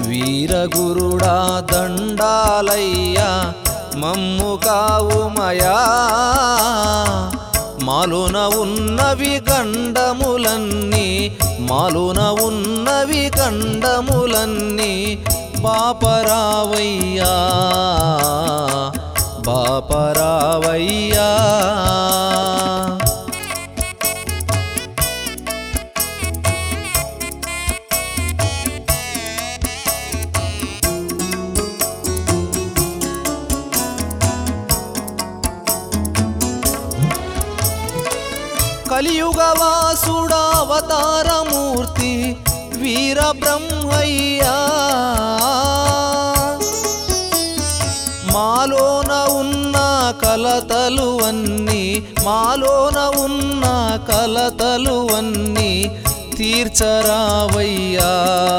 వీరగురుడా దండాలయ్యా మమ్ము కావుమయా మాలోన ఉన్నవి గండములన్నీ మాలోన ఉన్నవి గండములన్నీ బాపరావయ్యా బాపరావయ్యా కలియుగవాసుడావతారమూర్తి వీర బ్రహ్మయ్యా మాలోన ఉన్న కలతలు అన్నీ మాలోన ఉన్న కలతలు అన్నీ తీర్చరావయ్యా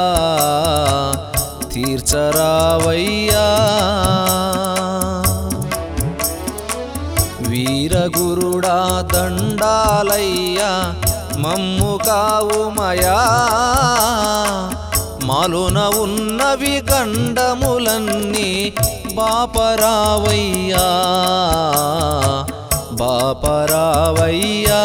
తీర్చరావయ్యా వీరగురుడా దండాలయ్యా మమ్ము కావుమయా మాలోన ఉన్నవి గండములన్నీ బాపరావయ్యా బాపరావయ్యా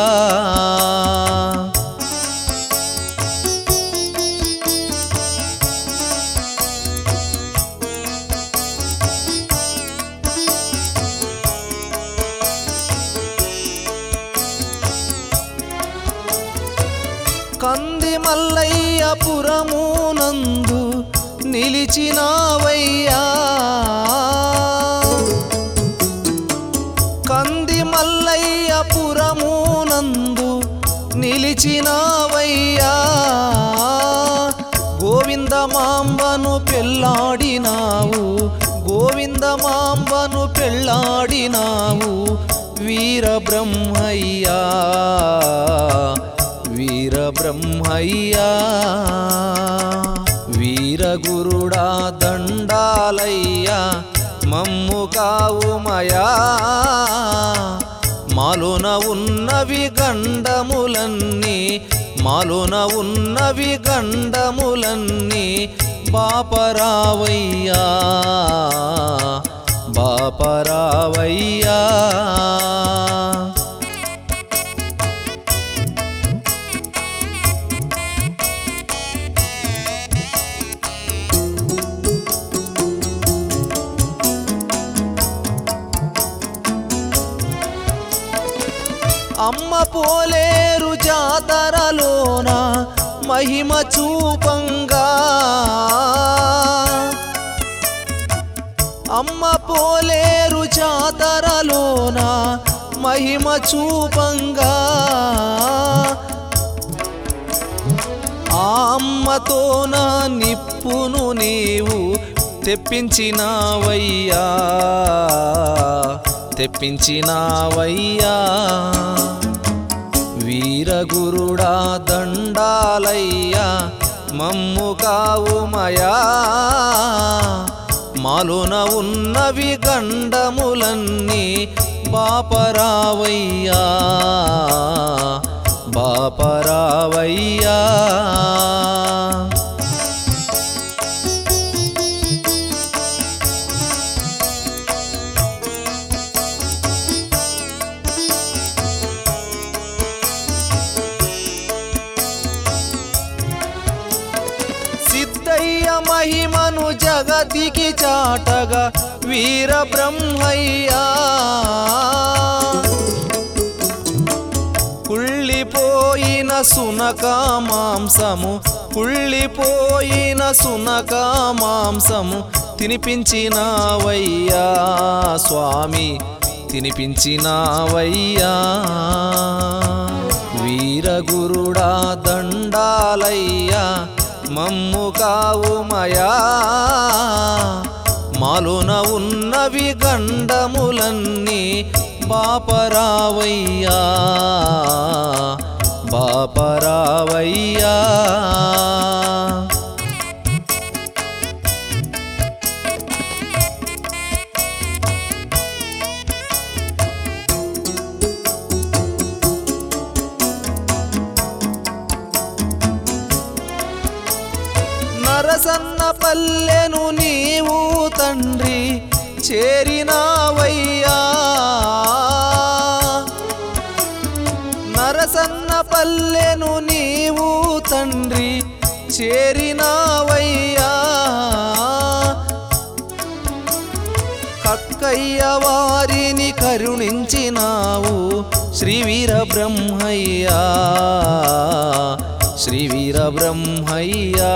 కంది మల్లయ్య పురమునందు నిలిచినావయ్యా కంది మల్లయ్య పురమునందు నిలిచినావయ్యా గోవిందమాంబను పెళ్ళాడినావు గోవిందమాంబను పెళ్ళాడినావు వీరబ్రహ్మయ్యా వీరబ్రహ్మయ్యా వీరగురుడా దండాలయ్యా మమ్ము కావుమయా మాలోన ఉన్నవి గండములన్నీ మాలోన ఉన్నవి గండములన్నీ బాపరావయ్యా బాపరావయ్యా అమ్మ పోలేరు జాతరలోన మహిమ చూపంగా అమ్మ పోలేరు జాతరలోన మహిమ చూపంగా ఆ అమ్మతో నా నిప్పును నీవు తెప్పించినావయ్యా తెప్పించినావయ్యా వీరగురుడా దండాలయ్యా మమ్ము కావుమయా మాలోన ఉన్నవి గండములన్నీ బాపరావయ్యా బాపరావయ్యా సిద్ధయ్య మహిమను జగతికి చాటగా వీర బ్రహ్మయ్యా కుళ్ళిపోయిన సునక మాంసము కుళ్ళిపోయిన సునక మాంసము తినిపించినావయ్యా స్వామి తినిపించినావయ్యా వీరగురుడా దండాలయ్యా మమ్ము కావుమయా మాలోన ఉన్నవి గండములన్నీ బాపరావయ్యా బాపరావయ్యా నరసన్న పల్లెను నీవు తండ్రి చేరినావయ్యా నరసన్న పల్లెను నీవు తండ్రి చేరినావయ్యా కక్కయ్య వారిని కరుణించినావు శ్రీవీర బ్రహ్మయ్యా శ్రీవీర బ్రహ్మయ్యా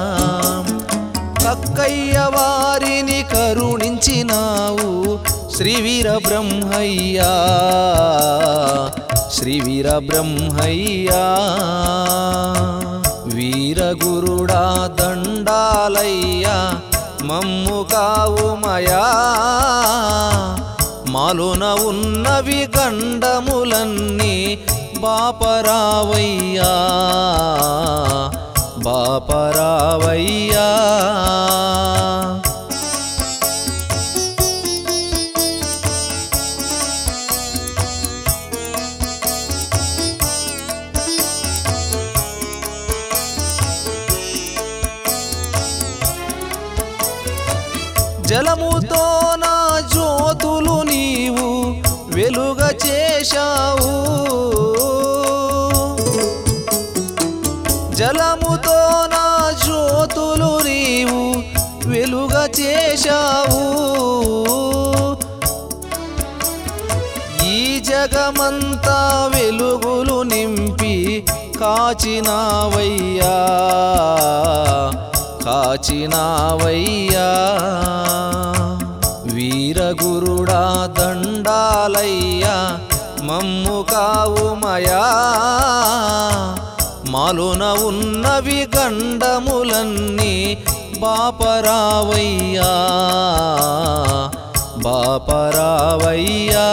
కక్కయ్య వారిని కరుణించినావు శ్రీవీర బ్రహ్మయ్యా శ్రీవీర బ్రహ్మయ్యా వీరగురుడా దండాలయ్యా మమ్ము కావుమయా మాలోన ఉన్నవి గండములన్నీ బాపరావయ్యా బాపరావయ్యా జలముతో నా జ్యోతులు నీవు వెలుగ చేశావు జలముతో నా జ్యోతులు నీవు వెలుగ చేశావు ఈ జగమంతా వెలుగులు నింపి కాచినావయ్యా కాచినావయ్యా వీరగురుడా దండాలయ్యా మమ్ము కావుమయా మాలోన ఉన్నవి గండములన్నీ బాపరావయ్యా బాపరావయ్యా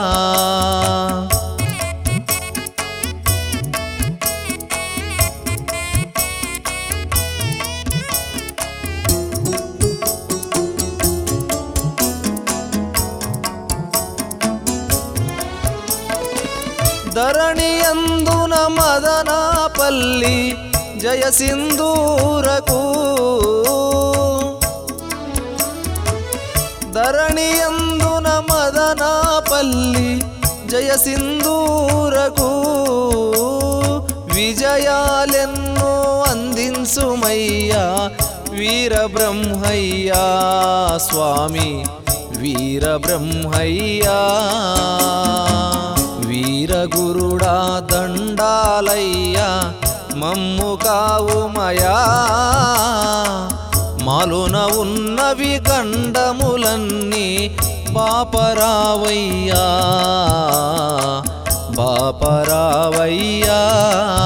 ధరణియందున మదనాపల్లి జయ సింధూరకు ధరణియందున మదనాపల్లి జయ సింధూరకు విజయాలెన్నో అందించుమయ్యా వీరబ్రహ్మయ్యా స్వామి వీరబ్రహ్మయ్యా వీరగురుడా దండాలయ్యా మమ్ము కావుమయా మాలోన ఉన్నవి గండములన్నీ బాపరావయ్యా బాపరావయ్యా